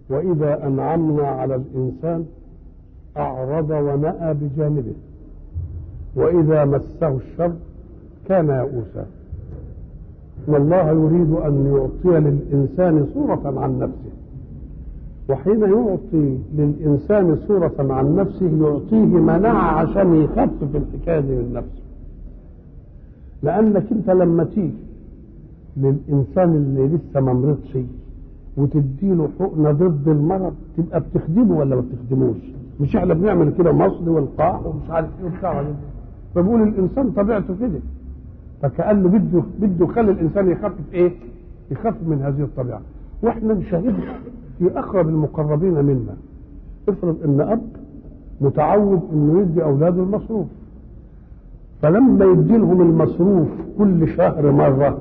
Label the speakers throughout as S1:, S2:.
S1: وإذا أنعمنا على الإنسان أعرض ونأى بجانبه وإذا مسه الشر كان يئوسا والله يريد أن يعطي للإنسان صورة عن نفسه وحين يعطي للإنسان صورة عن نفسه يعطيه مناعة عشان يخفف الحكاية دي من نفسه لأنك أنت لما تيجي للإنسان اللي لسه ما مرضش وتديله حقنة ضد المرض تبقى بتخدمه ولا ما بتخدموش مش احنا بنعمل كده مصل والقاع ومش عارف ايه وبتاع فبقول الانسان طبيعته كده فكانه بده بده يخلي الانسان يخفف ايه؟ يخفف من هذه الطبيعه واحنا نشاهدها في اقرب المقربين منا افرض ان اب متعود انه يدي اولاده المصروف فلما يدي لهم المصروف كل شهر مره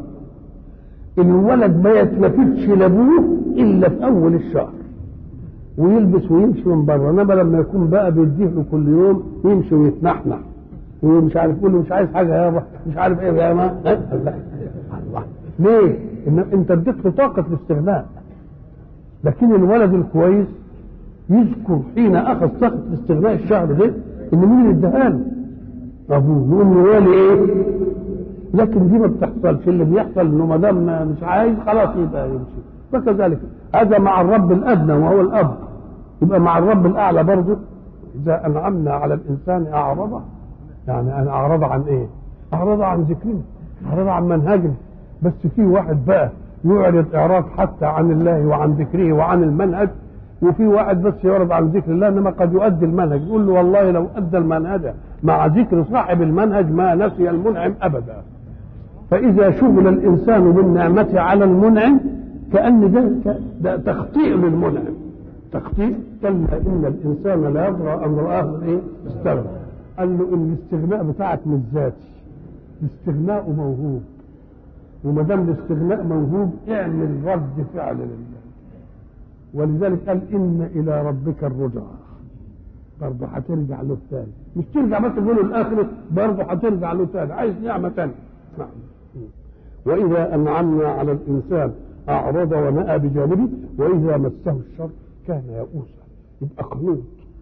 S1: الولد ما يتلفتش لابوه الا في اول الشهر ويلبس ويمشي من بره انما لما يكون بقى بيديه له كل يوم يمشي ويتنحنح ومش عارف يقول له مش عايز حاجه يابا مش عارف ايه يا ما الله ليه؟ إن انت اديت له طاقه الاستغناء لكن الولد الكويس يذكر حين اخذ طاقه الاستغناء الشهر ده ان مين اللي اداها له؟ ابوه يقول له والي ايه؟ لكن دي ما بتحصلش اللي بيحصل انه ما دام مش عايز خلاص يبقى يمشي فكذلك هذا مع الرب الادنى وهو الاب يبقى مع الرب الاعلى برضه اذا انعمنا على الانسان اعرض يعني انا اعرض عن ايه؟ اعرض عن ذكرنا اعرض عن منهجنا بس في واحد بقى يعرض اعراض حتى عن الله وعن ذكره وعن المنهج وفي واحد بس يعرض عن ذكر الله انما قد يؤدي المنهج يقول له والله لو ادى المنهج مع ذكر صاحب المنهج ما نسي المنعم ابدا فاذا شغل الانسان بالنعمه على المنعم كان ده, ده تخطيء للمنعم تخطيء كلا ان الانسان لا يضرى ان راه ايه استغنى قال له ان الاستغناء بتاعك مش ذاتي الاستغناء موهوب وما دام الاستغناء موهوب اعمل رد فعل لله ولذلك قال ان الى ربك الرجعى برضه هترجع له تاني مش ترجع بس تقول الاخره برضه هترجع له تاني عايز نعمه تاني نعم واذا انعمنا على الانسان اعرض ونأى بجانبه واذا مسه الشر كان يئوسا يبقى قنوط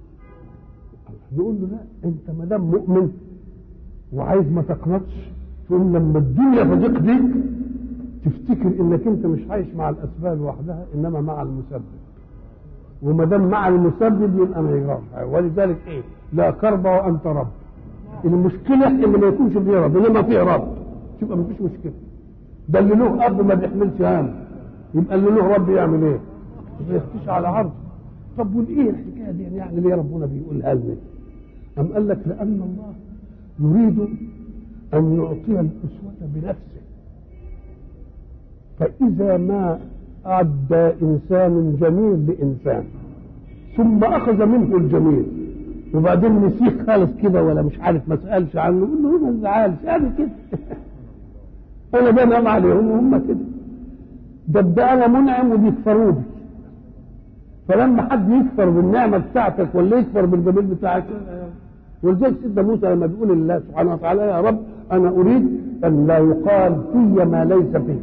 S1: نقول له لا انت ما دام مؤمن وعايز ما تقنطش تقول لما الدنيا تضيق بيك تفتكر انك انت مش عايش مع الاسباب لوحدها انما مع المسبب وما دام مع المسبب يبقى ما يجراش ولذلك ايه لا كرب وانت رب المشكله ان ما يكونش فيه رب انما فيه رب تبقى ما فيش مشكله ده اللي له اب ما بيحملش هم يبقى اللي له رب يعمل ايه؟ ما يختش على عرض طب والايه الحكايه دي يعني ليه ربنا بيقولها لنا؟ أم قال لك لأن الله يريد أن يعطي الأسوة بنفسه فإذا ما أعدى إنسان جميل لإنسان ثم أخذ منه الجميل وبعدين نسيه خالص كده ولا مش عارف ما سألش عنه يقول له ما تزعلش أنا كده أنا بنام عليهم وهم كده ده ده أنا منعم وبيكفروا بي فلما حد يكفر بالنعمة بتاعتك ولا يكفر بالجميل بتاعك ولذلك سيدنا موسى لما بيقول لله سبحانه وتعالى يا رب انا اريد ان لا يقال في ما ليس فيه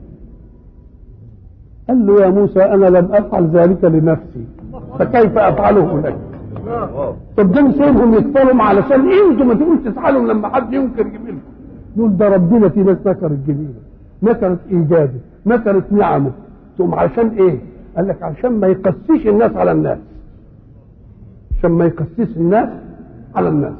S1: قال له يا موسى انا لم افعل ذلك لنفسي فكيف افعله لك طب دول سيبهم يكفرهم علشان انتوا ما تقولش تسعلهم لما حد ينكر جميلكم دول ده ربنا في ناس نكرت جميله نكرت ايجاده نكرت نعمه تقوم عشان ايه؟ قال لك عشان ما يقسيش الناس على الناس عشان ما يقسيش الناس على الناس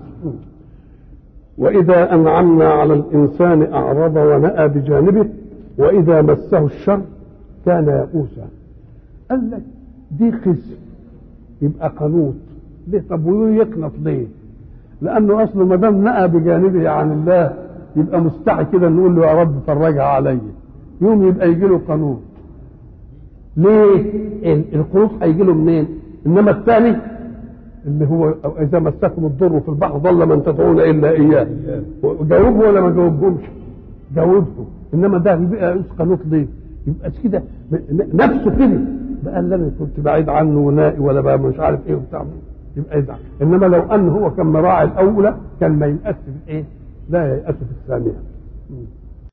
S1: وإذا أنعمنا على الإنسان أعرض ونأى بجانبه وإذا مسه الشر كان يئوسا قال لك دي قسم يبقى قنوط ليه طب ويقنط ليه؟ لأنه أصله ما دام نأى بجانبه عن الله يبقى مستحي كده نقول له يا رب فرجها علي يوم يبقى يجي له قنوط ليه؟ القنوط هيجي له منين؟ إنما الثاني اللي هو اذا مسكم الضر في البحر ضل من تدعون الا اياه جاوبه ولا ما جاوبهمش جاوبه انما ده بيبقى قنوط ليه يبقى كده نفسه كده ده قال انا كنت بعيد عنه ونائي ولا بقى مش عارف ايه وبتاع يبقى يزعل انما لو ان هو كان مراعي الاولى كان ما ييأس في ايه لا ييأس في الثانيه